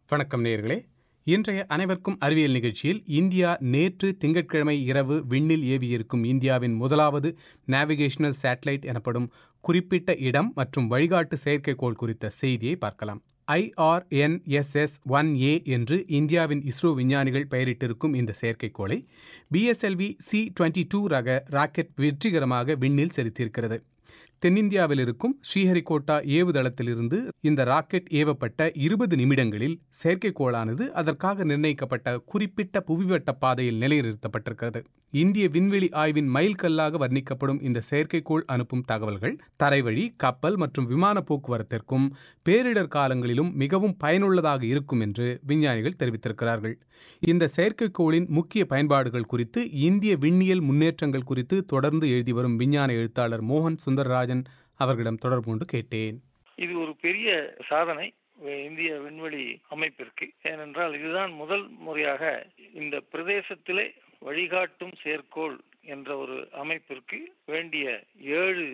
வணக்கம் நேயர்களே இன்றைய அனைவருக்கும் அறிவியல் நிகழ்ச்சியில் இந்தியா நேற்று திங்கட்கிழமை இரவு விண்ணில் ஏவியிருக்கும் இந்தியாவின் முதலாவது நேவிகேஷனல் சேட்டலைட் எனப்படும் குறிப்பிட்ட இடம் மற்றும் வழிகாட்டு செயற்கைக்கோள் குறித்த செய்தியை பார்க்கலாம் ஐஆர்என்எஸ்எஸ் ஒன் ஏ என்று இந்தியாவின் இஸ்ரோ விஞ்ஞானிகள் பெயரிட்டிருக்கும் இந்த செயற்கைக்கோளை பிஎஸ்எல்வி சி டுவெண்ட்டி டூ ரக ராக்கெட் வெற்றிகரமாக விண்ணில் செலுத்தியிருக்கிறது தென்னிந்தியாவில் இருக்கும் ஸ்ரீஹரிகோட்டா ஏவுதளத்திலிருந்து இந்த ராக்கெட் ஏவப்பட்ட இருபது நிமிடங்களில் செயற்கைக்கோளானது அதற்காக நிர்ணயிக்கப்பட்ட குறிப்பிட்ட புவிவட்ட பாதையில் நிலைநிறுத்தப்பட்டிருக்கிறது இந்திய விண்வெளி ஆய்வின் மைல்கல்லாக வர்ணிக்கப்படும் இந்த செயற்கைக்கோள் அனுப்பும் தகவல்கள் தரைவழி கப்பல் மற்றும் விமான போக்குவரத்திற்கும் பேரிடர் காலங்களிலும் மிகவும் பயனுள்ளதாக இருக்கும் என்று விஞ்ஞானிகள் தெரிவித்திருக்கிறார்கள் இந்த செயற்கைக்கோளின் முக்கிய பயன்பாடுகள் குறித்து இந்திய விண்ணியல் முன்னேற்றங்கள் குறித்து தொடர்ந்து எழுதி வரும் விஞ்ஞான எழுத்தாளர் மோகன் சுந்தரராஜன் அவர்களிடம் தொடர்பு கொண்டு கேட்டேன் இது ஒரு பெரிய சாதனை இந்திய விண்வெளி அமைப்பிற்கு ஏனென்றால் இதுதான் முதல் முறையாக இந்த பிரதேசத்திலே வழிகாட்டும் செயற்கோள் என்ற ஒரு அமைப்பிற்கு வேண்டிய ஏழு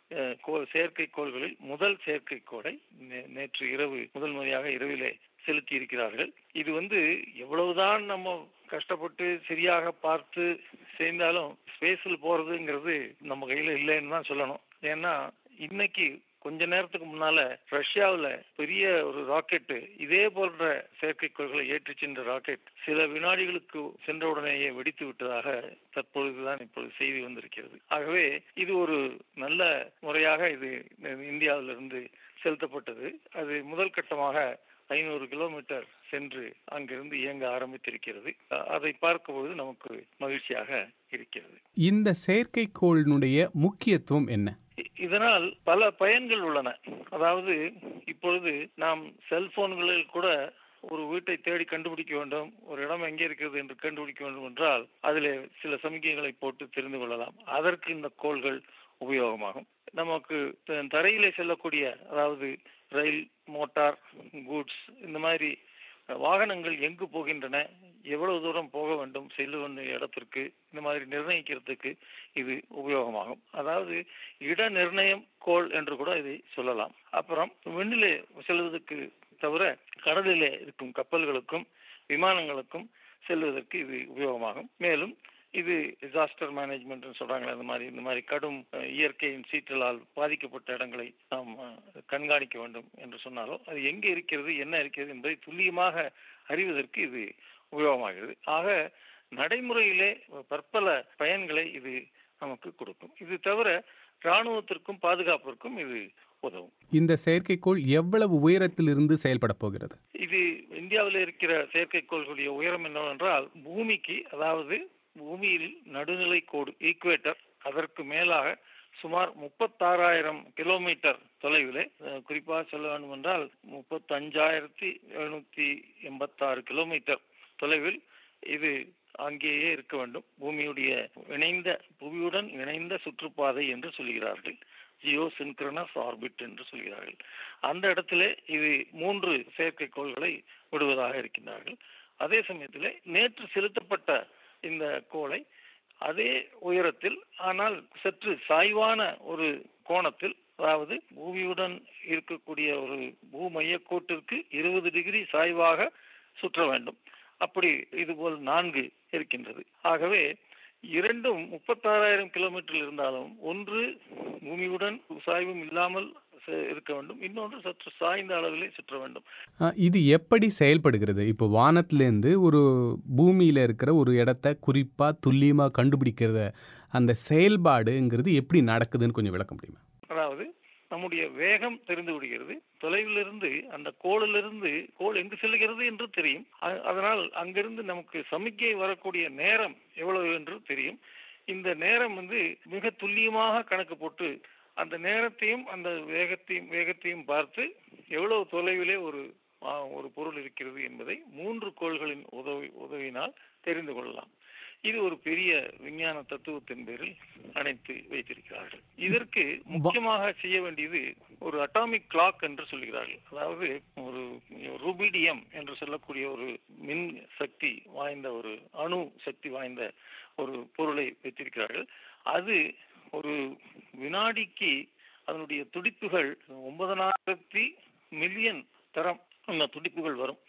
செயற்கைக்கோள்களில் முதல் செயற்கைக்கோளை நேற்று இரவு முதல் முறையாக இரவிலே செலுத்தி இருக்கிறார்கள் இது வந்து எவ்வளவுதான் நம்ம கஷ்டப்பட்டு சரியாக பார்த்து செய்தாலும் ஸ்பேஸில் போறதுங்கிறது நம்ம கையில இல்லைன்னு தான் சொல்லணும் ஏன்னா இன்னைக்கு கொஞ்ச நேரத்துக்கு முன்னால ரஷ்யாவில் பெரிய ஒரு ராக்கெட்டு இதே போன்ற செயற்கைக்கோள்களை ஏற்றி சென்ற ராக்கெட் சில வினாடிகளுக்கு சென்றவுடனேயே வெடித்து விட்டதாக தற்பொழுதுதான் இப்பொழுது செய்தி வந்திருக்கிறது ஆகவே இது ஒரு நல்ல முறையாக இது இந்தியாவிலிருந்து செலுத்தப்பட்டது அது முதல் கட்டமாக ஐநூறு கிலோமீட்டர் சென்று அங்கிருந்து இயங்க ஆரம்பித்திருக்கிறது அதை பார்க்கும்போது நமக்கு மகிழ்ச்சியாக இருக்கிறது இந்த செயற்கைக்கோளினுடைய முக்கியத்துவம் என்ன இதனால் பல பயன்கள் உள்ளன அதாவது இப்பொழுது நாம் செல்போன்களில் கூட ஒரு வீட்டை தேடி கண்டுபிடிக்க வேண்டும் ஒரு இடம் எங்கே இருக்கிறது என்று கண்டுபிடிக்க வேண்டும் என்றால் அதில் சில சமிக்கைகளை போட்டு தெரிந்து கொள்ளலாம் அதற்கு இந்த கோள்கள் உபயோகமாகும் நமக்கு தரையிலே செல்லக்கூடிய அதாவது ரயில் மோட்டார் கூட்ஸ் இந்த மாதிரி வாகனங்கள் எங்கு போகின்றன எவ்வளவு தூரம் போக வேண்டும் செல்ல வேண்டிய இடத்திற்கு இந்த மாதிரி நிர்ணயிக்கிறதுக்கு இது உபயோகமாகும் அதாவது இட நிர்ணயம் கோள் என்று கூட இதை சொல்லலாம் அப்புறம் விண்ணிலே செல்வதற்கு தவிர கடலிலே இருக்கும் கப்பல்களுக்கும் விமானங்களுக்கும் செல்வதற்கு இது உபயோகமாகும் மேலும் இது டிசாஸ்டர் மேனேஜ்மெண்ட் சொல்றாங்களே அந்த மாதிரி இந்த மாதிரி கடும் இயற்கையின் சீற்றலால் பாதிக்கப்பட்ட இடங்களை நாம் கண்காணிக்க வேண்டும் என்று சொன்னாலும் அது எங்கே இருக்கிறது என்ன இருக்கிறது என்பதை துல்லியமாக அறிவதற்கு இது உபயோகமாகிறது ஆக நடைமுறையிலே பற்பல பயன்களை இது நமக்கு கொடுக்கும் இது தவிர ராணுவத்திற்கும் பாதுகாப்பிற்கும் இது உதவும் இந்த செயற்கைக்கோள் எவ்வளவு உயரத்திலிருந்து செயல்பட போகிறது இது இந்தியாவில் இருக்கிற செயற்கைக்கோள்களுடைய உயரம் என்னவென்றால் பூமிக்கு அதாவது பூமியில் நடுநிலை கோடு ஈக்குவேட்டர் அதற்கு மேலாக சுமார் முப்பத்தாறாயிரம் கிலோமீட்டர் தொலைவில் குறிப்பாக சொல்ல வேண்டும் என்றால் முப்பத்தஞ்சாயிரத்தி எழுநூத்தி எண்பத்தாறு கிலோமீட்டர் தொலைவில் இது அங்கேயே இருக்க வேண்டும் பூமியுடைய இணைந்த புவியுடன் இணைந்த சுற்றுப்பாதை என்று சொல்கிறார்கள் ஜியோ சின்க்ரனஸ் ஆர்பிட் என்று சொல்கிறார்கள் அந்த இடத்திலே இது மூன்று செயற்கைக்கோள்களை விடுவதாக இருக்கின்றார்கள் அதே சமயத்தில் நேற்று செலுத்தப்பட்ட இந்த கோளை அதே உயரத்தில் ஆனால் சற்று சாய்வான ஒரு கோணத்தில் அதாவது பூமியுடன் இருக்கக்கூடிய ஒரு பூமைய கோட்டிற்கு இருபது டிகிரி சாய்வாக சுற்ற வேண்டும் அப்படி இதுபோல் நான்கு இருக்கின்றது ஆகவே இரண்டும் முப்பத்தாறாயிரம் கிலோமீட்டர் இருந்தாலும் ஒன்று பூமியுடன் சாய்வும் இல்லாமல் இருக்க வேண்டும் இன்னொன்று சற்று சாய்ந்த அளவிலே சுற்ற வேண்டும் இது எப்படி செயல்படுகிறது இப்போ வானத்திலேருந்து ஒரு பூமியில இருக்கிற ஒரு இடத்த குறிப்பா துல்லியமா கண்டுபிடிக்கிற அந்த செயல்பாடுங்கிறது எப்படி நடக்குதுன்னு கொஞ்சம் விளக்க முடியுமா அதாவது நம்முடைய வேகம் தெரிந்து விடுகிறது தொலைவிலிருந்து அந்த கோளிலிருந்து கோள் எங்கு செல்கிறது என்று தெரியும் அதனால் அங்கிருந்து நமக்கு சமிக்கை வரக்கூடிய நேரம் எவ்வளவு என்று தெரியும் இந்த நேரம் வந்து மிக துல்லியமாக கணக்கு போட்டு அந்த நேரத்தையும் அந்த வேகத்தையும் வேகத்தையும் பார்த்து எவ்வளவு தொலைவிலே ஒரு ஒரு பொருள் இருக்கிறது என்பதை மூன்று கோள்களின் உதவி உதவினால் தெரிந்து கொள்ளலாம் இது ஒரு பெரிய விஞ்ஞான தத்துவத்தின் பேரில் அணைத்து வைத்திருக்கிறார்கள் இதற்கு முக்கியமாக செய்ய வேண்டியது ஒரு அட்டாமிக் கிளாக் என்று சொல்கிறார்கள் அதாவது ஒரு ரூபிடியம் என்று சொல்லக்கூடிய ஒரு மின் சக்தி வாய்ந்த ஒரு அணு சக்தி வாய்ந்த ஒரு பொருளை வைத்திருக்கிறார்கள் அது ஒரு வினாடிக்கு அதனுடைய துடிப்புகள் ஒன்பதனாயிரத்தி மில்லியன் தரம் அந்த துடிப்புகள் வரும்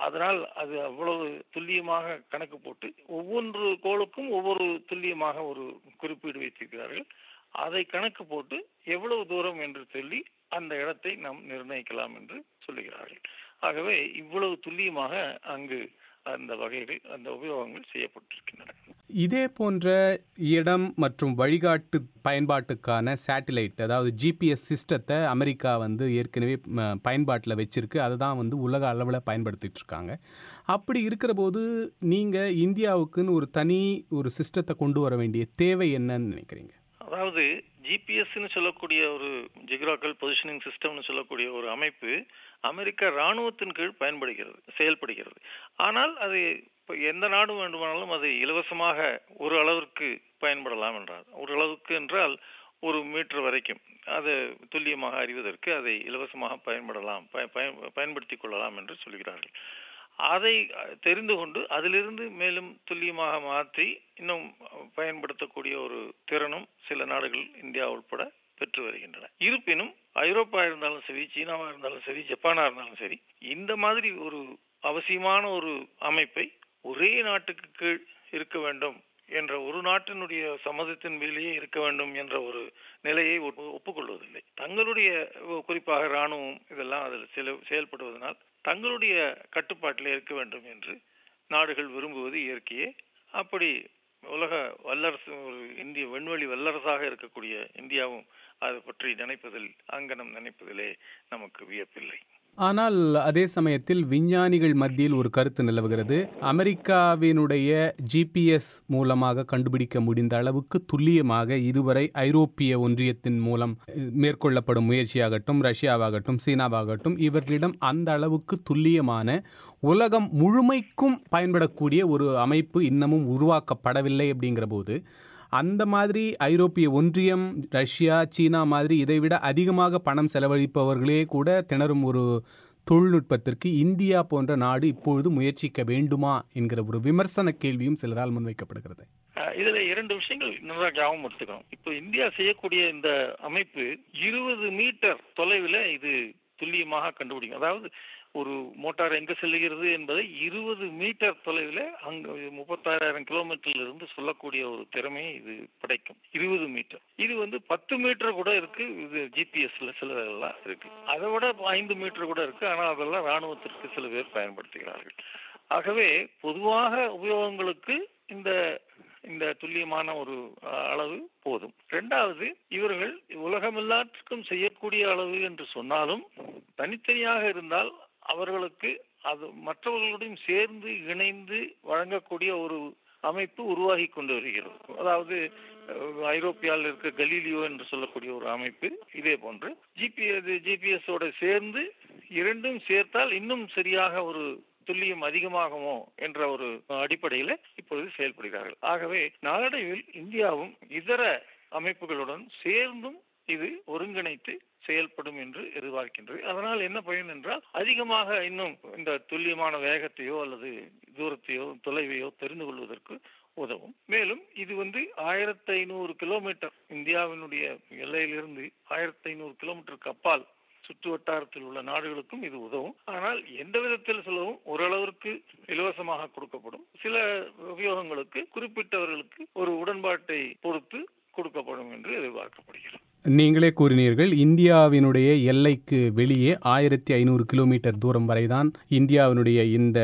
அதனால் அது அவ்வளவு துல்லியமாக கணக்கு போட்டு ஒவ்வொன்று கோளுக்கும் ஒவ்வொரு துல்லியமாக ஒரு குறிப்பீடு வைத்திருக்கிறார்கள் அதை கணக்கு போட்டு எவ்வளவு தூரம் என்று சொல்லி அந்த இடத்தை நாம் நிர்ணயிக்கலாம் என்று சொல்லுகிறார்கள் ஆகவே இவ்வளவு துல்லியமாக அங்கு அந்த வகைகள் அந்த உபயோகங்கள் செய்யப்பட்டிருக்கின்றன இதே போன்ற இடம் மற்றும் வழிகாட்டு பயன்பாட்டுக்கான சேட்டிலைட் அதாவது ஜிபிஎஸ் சிஸ்டத்தை அமெரிக்கா வந்து ஏற்கனவே பயன்பாட்டில் வச்சிருக்கு அதை தான் வந்து உலக அளவில் பயன்படுத்திட்டு இருக்காங்க அப்படி இருக்கிற போது நீங்கள் இந்தியாவுக்குன்னு ஒரு தனி ஒரு சிஸ்டத்தை கொண்டு வர வேண்டிய தேவை என்னன்னு நினைக்கிறீங்க அதாவது ஜிபிஎஸ்ன்னு சொல்லக்கூடிய ஒரு ஜிக்ராக்கல் பொசிஷனிங் சிஸ்டம்னு சொல்லக்கூடிய ஒரு அமைப்பு அமெரிக்க ராணுவத்தின் கீழ் பயன்படுகிறது செயல்படுகிறது ஆனால் அது இப்போ எந்த நாடு வேண்டுமானாலும் அது இலவசமாக ஒரு அளவிற்கு பயன்படலாம் என்றார் ஒரு அளவுக்கு என்றால் ஒரு மீட்டர் வரைக்கும் அதை துல்லியமாக அறிவதற்கு அதை இலவசமாக பயன்படலாம் பயன்படுத்திக் கொள்ளலாம் என்று சொல்கிறார்கள் அதை தெரிந்து கொண்டு அதிலிருந்து மேலும் துல்லியமாக மாற்றி இன்னும் பயன்படுத்தக்கூடிய ஒரு திறனும் சில நாடுகள் இந்தியா உட்பட பெற்று வருகின்றன இருப்பினும் ஐரோப்பா இருந்தாலும் சரி சீனாவா இருந்தாலும் சரி ஜப்பானா இருந்தாலும் சரி இந்த மாதிரி ஒரு அவசியமான ஒரு அமைப்பை ஒரே நாட்டுக்கு கீழ் இருக்க வேண்டும் என்ற ஒரு நாட்டினுடைய சம்மதத்தின் மேலேயே இருக்க வேண்டும் என்ற ஒரு நிலையை ஒப்புக்கொள்வதில்லை தங்களுடைய குறிப்பாக இராணுவம் இதெல்லாம் அதில் சில செயல்படுவதனால் தங்களுடைய கட்டுப்பாட்டில் இருக்க வேண்டும் என்று நாடுகள் விரும்புவது இயற்கையே அப்படி உலக வல்லரசு ஒரு இந்திய விண்வெளி வல்லரசாக இருக்கக்கூடிய இந்தியாவும் அதை பற்றி நினைப்பதில் அங்கனம் நினைப்பதிலே நமக்கு வியப்பில்லை ஆனால் அதே சமயத்தில் விஞ்ஞானிகள் மத்தியில் ஒரு கருத்து நிலவுகிறது அமெரிக்காவினுடைய ஜிபிஎஸ் மூலமாக கண்டுபிடிக்க முடிந்த அளவுக்கு துல்லியமாக இதுவரை ஐரோப்பிய ஒன்றியத்தின் மூலம் மேற்கொள்ளப்படும் முயற்சியாகட்டும் ரஷ்யாவாகட்டும் சீனாவாகட்டும் இவர்களிடம் அந்த அளவுக்கு துல்லியமான உலகம் முழுமைக்கும் பயன்படக்கூடிய ஒரு அமைப்பு இன்னமும் உருவாக்கப்படவில்லை அப்படிங்கிற போது அந்த மாதிரி ஐரோப்பிய ஒன்றியம் ரஷ்யா சீனா மாதிரி இதைவிட அதிகமாக பணம் செலவழிப்பவர்களே கூட திணறும் ஒரு தொழில்நுட்பத்திற்கு இந்தியா போன்ற நாடு இப்பொழுது முயற்சிக்க வேண்டுமா என்கிற ஒரு விமர்சன கேள்வியும் சிலரால் முன்வைக்கப்படுகிறது இதுல இரண்டு விஷயங்கள் நல்லா ஞாபகம் எடுத்துக்கணும் இப்போ இந்தியா செய்யக்கூடிய இந்த அமைப்பு இருபது மீட்டர் தொலைவில் இது துல்லியமாக கண்டுபிடிக்கும் அதாவது ஒரு மோட்டார் எங்க செல்லுகிறது என்பதை இருபது மீட்டர் தொலைவில் அங்க முப்பத்தாறாயிரம் கிலோமீட்டர்ல இருந்து சொல்லக்கூடிய ஒரு திறமையை இது படைக்கும் இருபது மீட்டர் இது வந்து பத்து மீட்டர் கூட இருக்கு இது ஜிபிஎஸ்ல சில எல்லாம் இருக்கு அதை விட ஐந்து மீட்டர் கூட இருக்கு ஆனால் அதெல்லாம் ராணுவத்திற்கு சில பேர் பயன்படுத்துகிறார்கள் ஆகவே பொதுவாக உபயோகங்களுக்கு இந்த இந்த துல்லியமான ஒரு அளவு போதும் இரண்டாவது இவர்கள் உலகமெல்லாற்றுக்கும் செய்யக்கூடிய அளவு என்று சொன்னாலும் தனித்தனியாக இருந்தால் அவர்களுக்கு அது மற்றவர்களுடன் சேர்ந்து இணைந்து வழங்கக்கூடிய ஒரு அமைப்பு உருவாகி கொண்டு வருகிறது அதாவது ஐரோப்பியாவில் இருக்க கலீலியோ என்று சொல்லக்கூடிய ஒரு அமைப்பு இதே போன்று ஜிபிஎஸ் ஜிபிஎஸோட சேர்ந்து இரண்டும் சேர்த்தால் இன்னும் சரியாக ஒரு துல்லியம் அதிகமாகுமோ என்ற ஒரு அடிப்படையில் இப்பொழுது செயல்படுகிறார்கள் ஆகவே நாளடைவில் இந்தியாவும் இதர அமைப்புகளுடன் சேர்ந்தும் இது ஒருங்கிணைத்து செயல்படும் என்று எதிர்பார்க்கின்றது அதனால் என்ன பயன் என்றால் அதிகமாக இன்னும் இந்த துல்லியமான வேகத்தையோ அல்லது தூரத்தையோ தொலைவையோ தெரிந்து கொள்வதற்கு உதவும் மேலும் இது வந்து ஆயிரத்தி ஐநூறு கிலோமீட்டர் இந்தியாவினுடைய எல்லையிலிருந்து ஆயிரத்தி ஐநூறு கிலோமீட்டருக்கு அப்பால் சுற்று வட்டாரத்தில் உள்ள நாடுகளுக்கும் இது உதவும் ஆனால் எந்த விதத்தில் சொல்லவும் ஓரளவிற்கு இலவசமாக கொடுக்கப்படும் சில உபயோகங்களுக்கு குறிப்பிட்டவர்களுக்கு ஒரு உடன்பாட்டை பொறுத்து கொடுக்கப்படும் என்று எதிர்பார்க்கப்படுகிறது நீங்களே கூறினீர்கள் இந்தியாவினுடைய எல்லைக்கு வெளியே ஆயிரத்தி ஐநூறு கிலோமீட்டர் தூரம் வரைதான் இந்தியாவினுடைய இந்த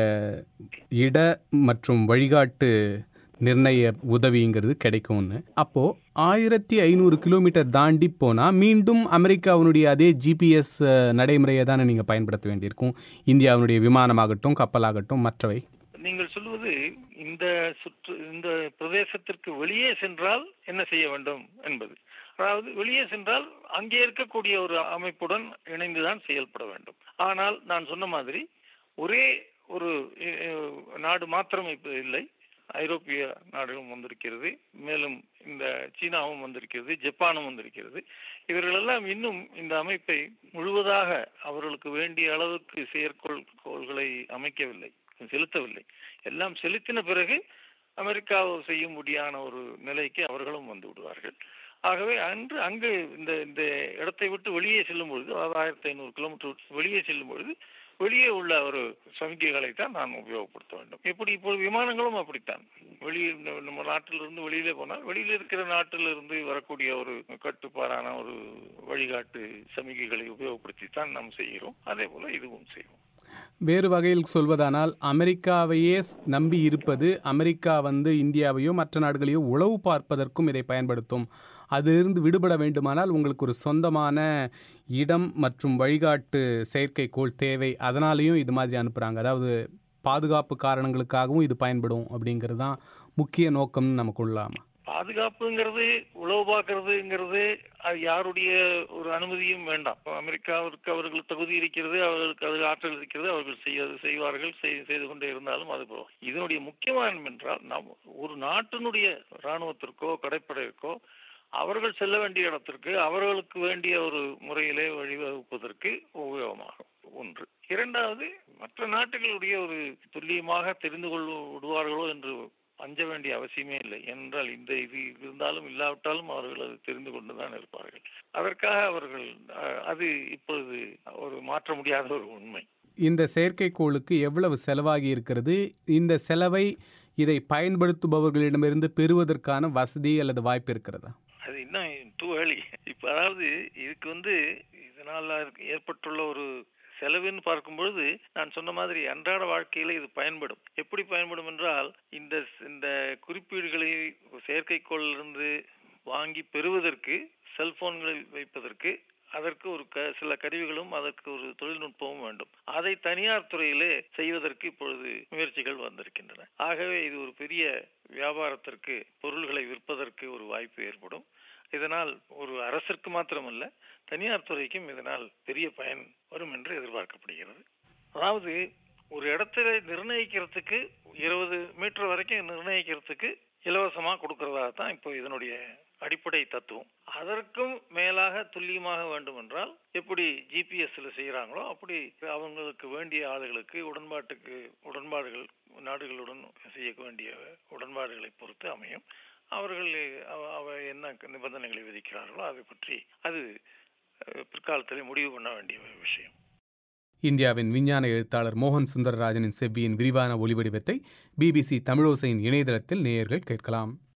இட மற்றும் வழிகாட்டு நிர்ணய உதவிங்கிறது கிடைக்கும்னு அப்போ ஆயிரத்தி ஐநூறு கிலோமீட்டர் தாண்டி போனா மீண்டும் அமெரிக்காவினுடைய அதே ஜிபிஎஸ் நடைமுறையை தானே நீங்க பயன்படுத்த வேண்டியிருக்கும் இந்தியாவினுடைய விமானமாகட்டும் கப்பலாகட்டும் மற்றவை நீங்கள் சொல்வது இந்த சுற்று இந்த பிரதேசத்திற்கு வெளியே சென்றால் என்ன செய்ய வேண்டும் என்பது அதாவது வெளியே சென்றால் அங்கே இருக்கக்கூடிய ஒரு அமைப்புடன் இணைந்துதான் செயல்பட வேண்டும் ஆனால் நான் சொன்ன மாதிரி ஒரே ஒரு நாடு மாத்திரம் இப்ப இல்லை ஐரோப்பிய நாடுகளும் வந்திருக்கிறது மேலும் இந்த சீனாவும் வந்திருக்கிறது ஜப்பானும் வந்திருக்கிறது இவர்களெல்லாம் இன்னும் இந்த அமைப்பை முழுவதாக அவர்களுக்கு வேண்டிய அளவுக்கு செயற்கோள் கோள்களை அமைக்கவில்லை செலுத்தவில்லை எல்லாம் செலுத்தின பிறகு அமெரிக்கா செய்யும்படியான ஒரு நிலைக்கு அவர்களும் வந்து விடுவார்கள் ஆகவே அன்று அங்கு இந்த இந்த இடத்தை விட்டு வெளியே செல்லும் பொழுது அதாவது ஆயிரத்தி ஐநூறு கிலோமீட்டர் வெளியே செல்லும் பொழுது வெளியே உள்ள ஒரு சமிக்கைகளை தான் நான் உபயோகப்படுத்த வேண்டும் எப்படி இப்போது விமானங்களும் அப்படித்தான் வெளியே நம்ம நாட்டிலிருந்து வெளியிலே போனால் வெளியில இருக்கிற நாட்டிலிருந்து வரக்கூடிய ஒரு கட்டுப்பாடான ஒரு வழிகாட்டு சமிக்கைகளை உபயோகப்படுத்தி தான் நாம் செய்கிறோம் அதே போல இதுவும் செய்வோம் வேறு வகையில் சொல்வதானால் அமெரிக்காவையே நம்பி இருப்பது அமெரிக்கா வந்து இந்தியாவையோ மற்ற நாடுகளையோ உளவு பார்ப்பதற்கும் இதை பயன்படுத்தும் அதிலிருந்து விடுபட வேண்டுமானால் உங்களுக்கு ஒரு சொந்தமான இடம் மற்றும் வழிகாட்டு செயற்கைக்கோள் தேவை அதனாலேயும் இது மாதிரி அனுப்புகிறாங்க அதாவது பாதுகாப்பு காரணங்களுக்காகவும் இது பயன்படும் அப்படிங்கிறது தான் முக்கிய நோக்கம்னு நமக்கு உள்ளாமா பாதுகாப்புங்கிறது உளவு பார்க்கறதுங்கிறது அது யாருடைய ஒரு அனுமதியும் வேண்டாம் அமெரிக்காவிற்கு அவர்கள் தகுதி இருக்கிறது அவர்களுக்கு அது ஆற்றல் இருக்கிறது அவர்கள் செய்ய செய்வார்கள் செய்து கொண்டே இருந்தாலும் அது போகும் இதனுடைய முக்கியமான என்றால் நம் ஒரு நாட்டினுடைய இராணுவத்திற்கோ கடைப்படைக்கோ அவர்கள் செல்ல வேண்டிய இடத்திற்கு அவர்களுக்கு வேண்டிய ஒரு முறையிலே வழிவகுப்பதற்கு உபயோகமாகும் ஒன்று இரண்டாவது மற்ற நாட்டுகளுடைய ஒரு துல்லியமாக தெரிந்து கொள்ள விடுவார்களோ என்று அஞ்ச வேண்டிய அவசியமே இல்லை என்றால் இந்த இது இருந்தாலும் இல்லாவிட்டாலும் அவர்கள் அது தெரிந்து கொண்டுதான் இருப்பார்கள் அதற்காக அவர்கள் அது இப்பொழுது ஒரு மாற்ற முடியாத ஒரு உண்மை இந்த செயற்கைக்கோளுக்கு எவ்வளவு செலவாகி இருக்கிறது இந்த செலவை இதை பயன்படுத்துபவர்களிடமிருந்து பெறுவதற்கான வசதி அல்லது வாய்ப்பு இருக்கிறதா அது இன்னும் டூ ஏர்லி இப்ப அதாவது இதுக்கு வந்து இதனால ஏற்பட்டுள்ள ஒரு செலவுன்னு பார்க்கும்பொழுது நான் சொன்ன மாதிரி அன்றாட வாழ்க்கையில இது பயன்படும் எப்படி பயன்படும் என்றால் இந்த இந்த குறிப்பீடுகளை செயற்கைக்கோளிலிருந்து வாங்கி பெறுவதற்கு செல்போன்களில் வைப்பதற்கு அதற்கு ஒரு க சில கருவிகளும் அதற்கு ஒரு தொழில்நுட்பமும் வேண்டும் அதை தனியார் துறையிலே செய்வதற்கு இப்பொழுது முயற்சிகள் வந்திருக்கின்றன ஆகவே இது ஒரு பெரிய வியாபாரத்திற்கு பொருள்களை விற்பதற்கு ஒரு வாய்ப்பு ஏற்படும் இதனால் ஒரு அரசிற்கு மாத்திரமல்ல தனியார் துறைக்கும் இதனால் பெரிய பயன் வரும் என்று எதிர்பார்க்கப்படுகிறது அதாவது ஒரு இடத்துல நிர்ணயிக்கிறதுக்கு இருபது மீட்டர் வரைக்கும் நிர்ணயிக்கிறதுக்கு இலவசமா கொடுக்கறதா தான் இப்போ இதனுடைய அடிப்படை தத்துவம் அதற்கும் மேலாக துல்லியமாக வேண்டும் என்றால் எப்படி ஜிபிஎஸ்ல செய்யறாங்களோ அப்படி அவங்களுக்கு வேண்டிய ஆளுகளுக்கு உடன்பாட்டுக்கு உடன்பாடுகள் நாடுகளுடன் செய்ய வேண்டிய உடன்பாடுகளை பொறுத்து அமையும் அவர்கள் அவ என்ன நிபந்தனைகளை விதிக்கிறார்களோ அதை பற்றி அது பிற்காலத்தில் முடிவு பண்ண வேண்டிய விஷயம் இந்தியாவின் விஞ்ஞான எழுத்தாளர் மோகன் சுந்தரராஜனின் செவ்வியின் விரிவான ஒளிவடிவத்தை பிபிசி தமிழோசையின் இணையதளத்தில் நேயர்கள் கேட்கலாம்